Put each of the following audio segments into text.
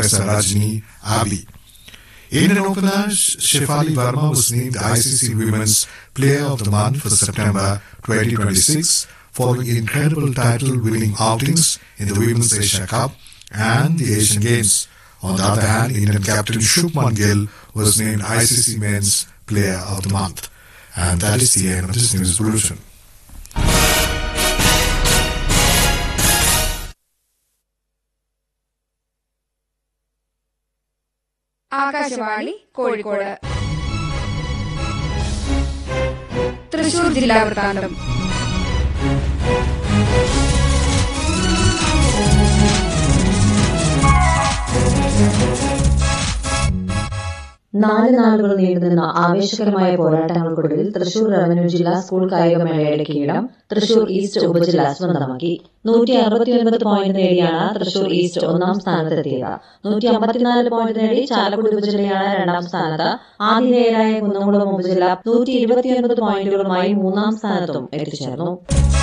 Professor Rajni Abi. Indian opener Shefali Verma was named ICC Women's Player of the Month for September 2026 following incredible title-winning outings in the Women's Asia Cup and the Asian Games. On the other hand, Indian captain Shubman Gill was named ICC Men's Player of the Month. And that is the end of this news bulletin. Akashvani Kozhikode Thrissur ജില്ലാ വൃത്താന്തം നാല് നാളുകൾ നീണ്ടുനിന്ന ആവേശകരമായ പോരാട്ടങ്ങൾക്കൊടുവിൽ Thrissur revenue ജില്ലാ school കായികമേളയുടെ കിരീടം തൃശൂർ ഈസ്റ്റ് ഉപജില്ല സ്വന്തമാക്കി നൂറ്റി അറുപത്തിയൊൻപത് പോയിന്റ് നേടിയാണ് തൃശൂർ ഈസ്റ്റ് ഒന്നാം സ്ഥാനത്തെത്തിയത് നൂറ്റി അമ്പത്തിനാല് പോയിന്റ് നേടി ചാലക്കുടി ഉപജില്ലയാണ് രണ്ടാം സ്ഥാനത്ത് ആതിഥേയരായ കുന്നംകുളം ഉപജില്ല നൂറ്റി ഇരുപത്തിയൊൻപത് പോയിന്റുകളുമായി മൂന്നാം സ്ഥാനത്തും എത്തിച്ചേർന്നു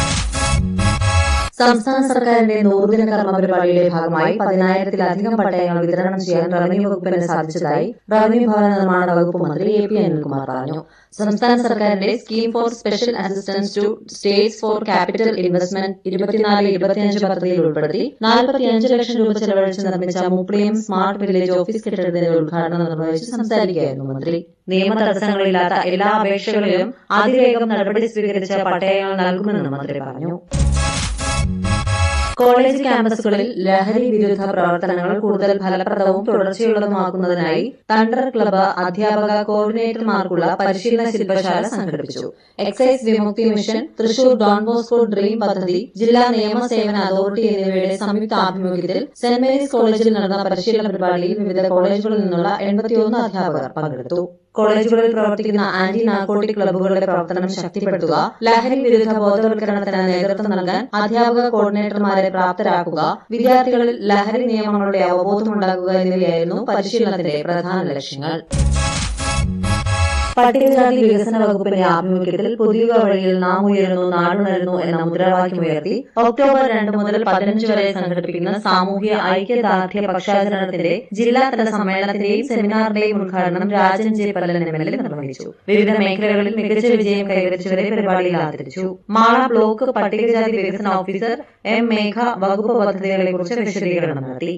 സംസ്ഥാന സർക്കാരിന്റെ നൂറുദിന കർമ്മ പരിപാടിയുടെ ഭാഗമായി പതിനായിരത്തിലധികം പട്ടയങ്ങൾ വിതരണം ചെയ്യാൻ റവന്യൂ വകുപ്പിന് സാധിച്ചതായി റവന്യൂ ഭവന നിർമ്മാണ വകുപ്പ് മന്ത്രി എ പി അനിൽകുമാർ പറഞ്ഞു സംസ്ഥാന സർക്കാരിന്റെ scheme for special assistance to states for capital investment ഇരുപത്തിനാല് ഇരുപത്തിയഞ്ച് പദ്ധതിയിൽ ഉൾപ്പെടുത്തി നാൽപ്പത്തിയഞ്ച് ലക്ഷം രൂപ ചെലവഴിച്ച് നിർമ്മിച്ച മുപ്ലിയം സ്മാർട്ട് വില്ലേജ് ഓഫീസ് കെട്ടിടത്തിന്റെ ഉദ്ഘാടനം നിർവഹിച്ച് സംസാരിക്കുകയായിരുന്നു മന്ത്രി നിയമ തടസ്സങ്ങളില്ലാത്ത എല്ലാ അപേക്ഷകളിലും അതിവേഗം നടപടി സ്വീകരിച്ച പട്ടയങ്ങൾ നൽകുമെന്ന് മന്ത്രി പറഞ്ഞു കോളേജ് ക്യാമ്പസുകളിൽ ലഹരി വിരുദ്ധ പ്രവർത്തനങ്ങൾ കൂടുതൽ ഫലപ്രദവും തുടർച്ചയുള്ളതുമാക്കുന്നതിനായി തണ്ടർ ക്ലബ്ബ് അധ്യാപക കോർഡിനേറ്റർമാർക്കുള്ള പരിശീലന ശില്പശാല സംഘടിപ്പിച്ചു excise Vimukthi mission Thrissur Don Bosco dream പദ്ധതി ജില്ലാ നിയമസേവന അതോറിറ്റി എന്നിവയുടെ സംയുക്ത ആഭിമുഖ്യത്തിൽ സെന്റ് മേരീസ് കോളേജിൽ നടന്ന പരിശീലന പരിപാടിയിൽ വിവിധ കോളേജുകളിൽ നിന്നുള്ള എൺപത്തിയൊന്ന് അധ്യാപകർ പങ്കെടുത്തു കോളേജുകളിൽ പ്രവർത്തിക്കുന്ന ആന്റി നാർക്കോട്ടിക് ക്ലബ്ബുകളുടെ പ്രവർത്തനം ശക്തിപ്പെടുത്തുക ലഹരി വിരുദ്ധ ബോധവൽക്കരണത്തിന് നേതൃത്വം നൽകാൻ അധ്യാപക കോർഡിനേറ്റർമാരെ പ്രാപ്തരാക്കുക വിദ്യാർത്ഥികളിൽ ലഹരി നിയമങ്ങളുടെ അവബോധമുണ്ടാക്കുക എന്നിവയായിരുന്നു പരിശീലനത്തിന്റെ പ്രധാന ലക്ഷ്യങ്ങൾ പട്ടികജാതി വികസന വകുപ്പിന്റെ ആഭിമുഖ്യത്തിൽ പുതിയ വഴിയിൽ നാം ഉയരുന്നു നാടുണരുന്നു എന്ന മുദ്രാവാക്യമുയർത്തി ഒക്ടോബർ രണ്ട് മുതൽ പതിനഞ്ച് വരെ സംഘടിപ്പിക്കുന്ന സാമൂഹ്യ ഐക്യദാർഢ്യ പക്ഷാചരണത്തിന്റെ ജില്ലാതല സമ്മേളനത്തിന്റെയും സെമിനാറിന്റെയും ഉദ്ഘാടനം Rajan J Pallan M L A നിർവഹിച്ചു വിവിധ മേഖലകളിൽ മികച്ച വിജയം കൈവരിച്ചവരെ പരിപാടിയിൽ ആദരിച്ചു മാള ബ്ലോക്ക് പട്ടികജാതി വികസന ഓഫീസർ എം മേഘ വകുപ്പ് പദ്ധതികളെക്കുറിച്ച് വിശദീകരണം നടത്തി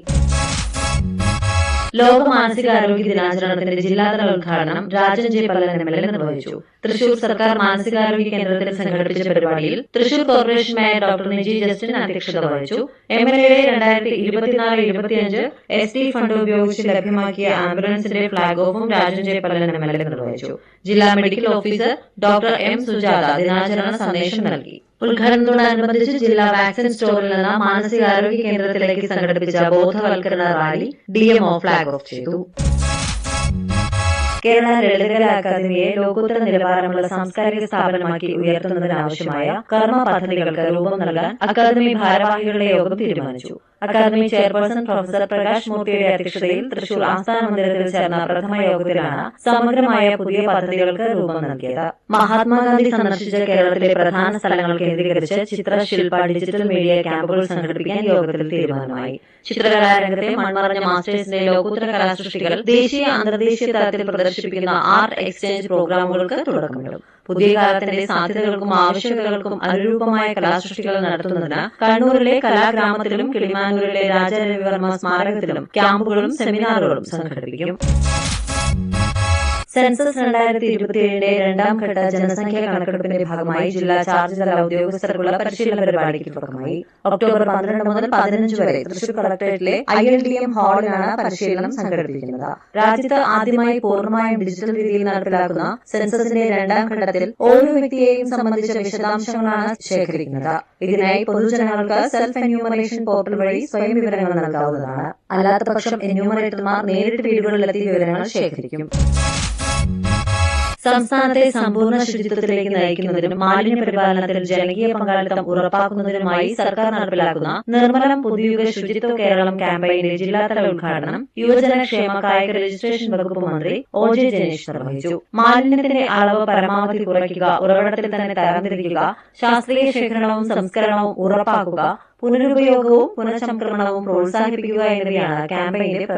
ലോക മാനസികാരോഗ്യ ദിനാചരണത്തിന്റെ ജില്ലാതല ഉദ്ഘാടനം Rajan J Pallan M L A നിർവഹിച്ചു തൃശൂർ സർക്കാർ മാനസികാരോഗ്യ കേന്ദ്രത്തിൽ സംഘടിപ്പിച്ച പരിപാടിയിൽ Thrissur corporation mayor doctor Niji Justin അധ്യക്ഷത വഹിച്ചു എം എൽ എയുടെ രണ്ടായിരത്തി ഇരുപത്തിനാല് ഇരുപത്തിയഞ്ച് എസ് ടി ഫണ്ട് ഉപയോഗിച്ച് ലഭ്യമാക്കിയ ആംബുലൻസിന്റെ ഫ്ളാഗ് ഓഫും Rajan J Pallan M L A നിർവഹിച്ചു ജില്ലാ medical officer doctor M Sujatha ദിനാചരണ സന്ദേശം നൽകി ഉദ്ഘാടനത്തോടനുബന്ധിച്ച് ജില്ലാ വാക്സിൻ സ്റ്റോറിൽ നിന്ന് മാനസികാരോഗ്യ കേന്ദ്രത്തിലേക്ക് സംഘടിപ്പിച്ച ബോധവൽക്കരണ റാലി ഡിഎംഒ ഫ്ളാഗ് ഓഫ് ചെയ്തു കേരള ലളിതകല അക്കാദമിയെ ലോകോത്തര നിലവാരമുള്ള സാംസ്കാരിക സ്ഥാപനമാക്കി ഉയർത്തുന്നതിനാവശ്യമായ കർമ്മ പദ്ധതികൾക്ക് രൂപം നൽകാൻ അക്കാദമി ഭാരവാഹികളുടെ യോഗം തീരുമാനിച്ചു അക്കാദമി ചെയർപേഴ്സൺ പ്രൊഫസർ പ്രകാശ് മൂർത്തിയുടെ അധ്യക്ഷതയിൽ തൃശൂർ ആസ്ഥാന മന്ദിരത്തിൽ ചേർന്ന പ്രഥമ യോഗത്തിലാണ് സമഗ്രമായ പുതിയ പദ്ധതികൾക്ക് രൂപം നൽകിയത് മഹാത്മാഗാന്ധി സന്ദർശിച്ച കേരളത്തിലെ പ്രധാന സ്ഥലങ്ങൾ കേന്ദ്രീകരിച്ച് ചിത്ര ശില്പ ഡിജിറ്റൽ മീഡിയ ക്യാമ്പുകൾ സംഘടിപ്പിക്കാൻ യോഗത്തിൽ തീരുമാനമായി ചിത്രകലാരംഗത്തെ മൺമറഞ്ഞ മാസ്റ്റേഴ്സിന്റെ ലോകോത്തര കലാസൃഷ്ടികൾ ദേശീയ അന്തർദേശീയ തലത്തിൽ പ്രദർശിപ്പിക്കുന്ന ആർട്ട് എക്സ്ചേഞ്ച് പ്രോഗ്രാമുകൾക്ക് തുടക്കമിടും പുതിയ കാലത്തിന്റെ സാധ്യതകൾക്കും ആവശ്യകതകൾക്കും അനുരൂപമായ കലാസൃഷ്ടികൾ നടത്തുന്നതിന് കണ്ണൂരിലെ കലാഗ്രാമത്തിലും കിളിമാനൂരിലെ രാജാരവിവർമ്മ സ്മാരകത്തിലും ക്യാമ്പുകളും സെമിനാറുകളും സംഘടിപ്പിക്കും സെൻസസ് രണ്ടായിരത്തി ഇരുപത്തിയേഴിന്റെ രണ്ടാം ഘട്ട ജനസംഖ്യാ കണക്കെടുപ്പിന്റെ ഭാഗമായി ജില്ലാ ചാർജ് തല ഉദ്യോഗസ്ഥർക്കുള്ള പരിശീലന പരിപാടിക്ക് തുടക്കമായി ഒക്ടോബർ പന്ത്രണ്ട് മുതൽ പതിനഞ്ച് വരെ തൃശൂർ കളക്ടറേറ്റിലെ ഐ എൽ ഡി എം ഹാളിലാണ് പരിശീലനം സംഘടിപ്പിക്കുന്നത് രാജ്യത്ത് ആദ്യമായി പൂർണ്ണമായും ഡിജിറ്റൽ രീതിയിൽ നടപ്പിലാക്കുന്ന സെൻസസിന്റെ രണ്ടാം ഘട്ടത്തിൽ ഓരോ വ്യക്തിയെയും സംബന്ധിച്ച വിശദാംശങ്ങളാണ് ശേഖരിക്കുന്നത് ഇതിനായി പൊതുജനങ്ങൾക്ക് സെൽഫ് എന്യൂമറേഷൻ പോർട്ടൽ വഴി സ്വയം വിവരങ്ങൾ നൽകാവുന്നതാണ് അല്ലാത്ത പക്ഷം എന്യൂമറേറ്റർമാർ നേരിട്ട് വീടുകളിലെത്തി വിവരങ്ങൾ ശേഖരിക്കും സംസ്ഥാനത്തെ സമ്പൂർണ്ണ ശുചിത്വത്തിലേക്ക് നയിക്കുന്നതിനും മാലിന്യ പരിപാലനത്തിൽ ജനകീയ പങ്കാളിത്തം ഉറപ്പാക്കുന്നതിനുമായി സർക്കാർ നടപ്പിലാക്കുന്ന നിർമ്മലം പുതിയുഗ ശുചിത്വ കേരളം ക്യാമ്പയിന്റെ ജില്ലാതല ഉദ്ഘാടനം യുവജനക്ഷേമ കായിക രജിസ്ട്രേഷൻ വകുപ്പ് മന്ത്രി ഒ ജെ ജനീഷ് നിർവഹിച്ചു മാലിന്യത്തിന്റെ അളവ് പരമാവധി കുറയ്ക്കുക ഉറവിടത്തിൽ തന്നെ തരംതിരിക്കുക ശാസ്ത്രീയ ശേഖരണവും സംസ്കരണവും ഉറപ്പാക്കുക പുനരുപയോഗവും പുനഃചംക്രമണവും പ്രോത്സാഹിപ്പിക്കുക എന്നിവയാണ് ക്യാമ്പയിന്റെ